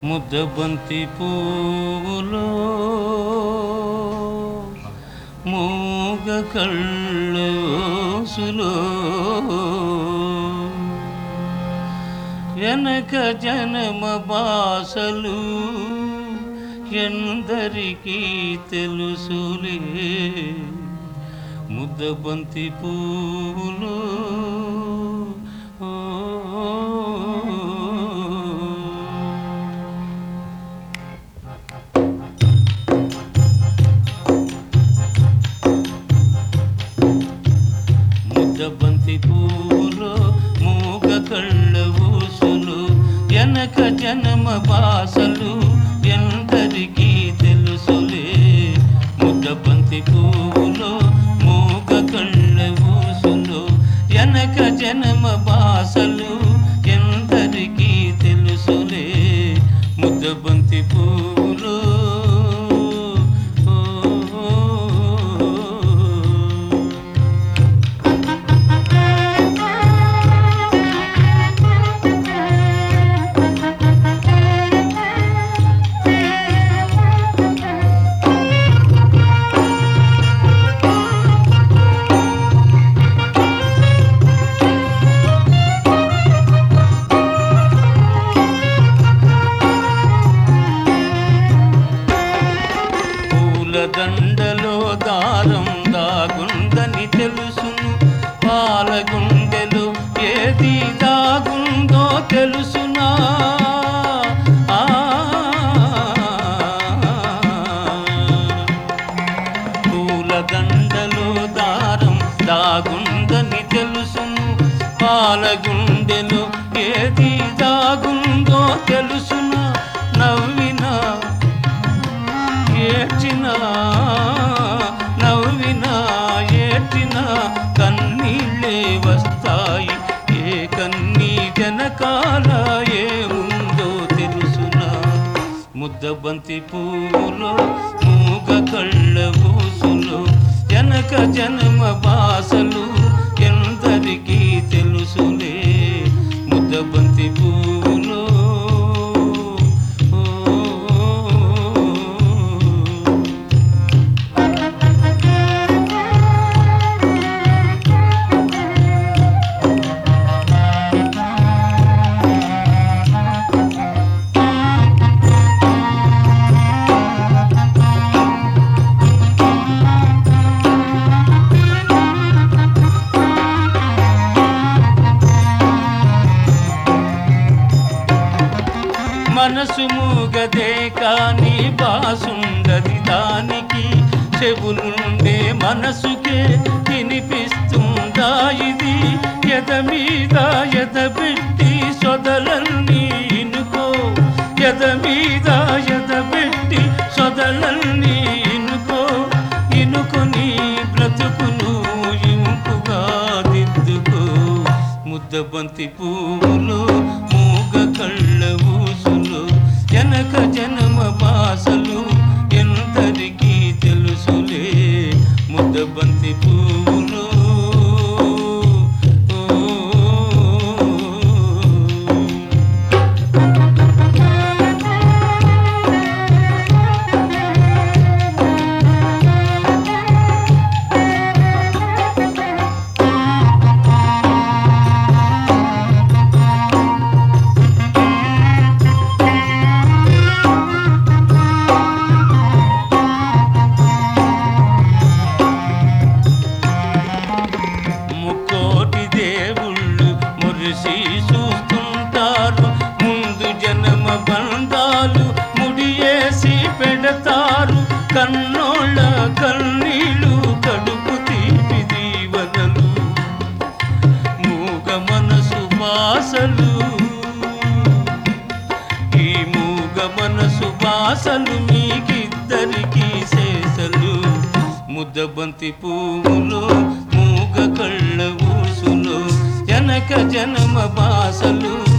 ముద్దబంతి పువ్వులో మూగ కళ్ళోసులో వెనక జనమ బాసలు ఎందరికీ తెలుసులే ముద్దబంతి పువ్వులో ముద్దబంతి పూలో మూగ కళ్ళ ఊసులు వెనక జనమ బాసలు ఎందరికీ తెలుసులే ముద్దబంతి పూలో మూగ కళ్ళ ఊసులు వెనక జనమ బాసలు ఎందరికీ తెలుసులే ముద్దబంతి పూలో పూలదండలో దారం దాగుందని తెలుసును పాలగుండెలో ఏది దాగుందో తెలుసునా ఆ. పూలదండలో దారం దాగుందని తెలుసును పాలగుండెలో ఏది దాగుందో తెలుసునా నవ్వినా ఏడ్చిన నవ్విన ఏడ్చిన కన్నీళ్ళే వస్తాయి ఏ కన్నీ జనకాల ఏముందో తెలుసునా ముద్దబంతి పువ్వులో మూగ కళ్ళ ఊసులు జనక జన్మ బాసలు ఎందరికీ తెలుసులే ముద్దబంతి పువ్వులో మనసు మూగదే కాని బాసుండది దానికి చెవులుండే మనసుకే వినిపిస్తుందా ఇది ఎద మీద ఎద పెట్టి సొదలన్నీ ఇనుకో ఎద మీద ఎద పెట్టి సొదలన్నీ ఇనుకో ఇనుకొని బ్రతుకును ఇంపుగా దిద్దుకో ముద్దబంతి పువ్వులు మూగ కళ్ళ ఊసులు వెనక జనమ బాసలు ఎందరికీ తెలుసులే ముద్దబంతి పువ్వులు ముక్కోటి దేవుళ్ళు మురిసి చూస్తుంటారు ముందు జన్మ బంధాలు ముడియేసి పెడతారు కన్నోళ్ళ కన్నీళ్ళు కడుపు తీపి దీవనలు మూగ మనసు బాసలు ఈ మూగ మనసు బాసలు మీకిద్దరికి శేషలు ముద్దబంతి పువ్వులు మూగ కళ్ళ ఊసులు జనక జనమ బాసలు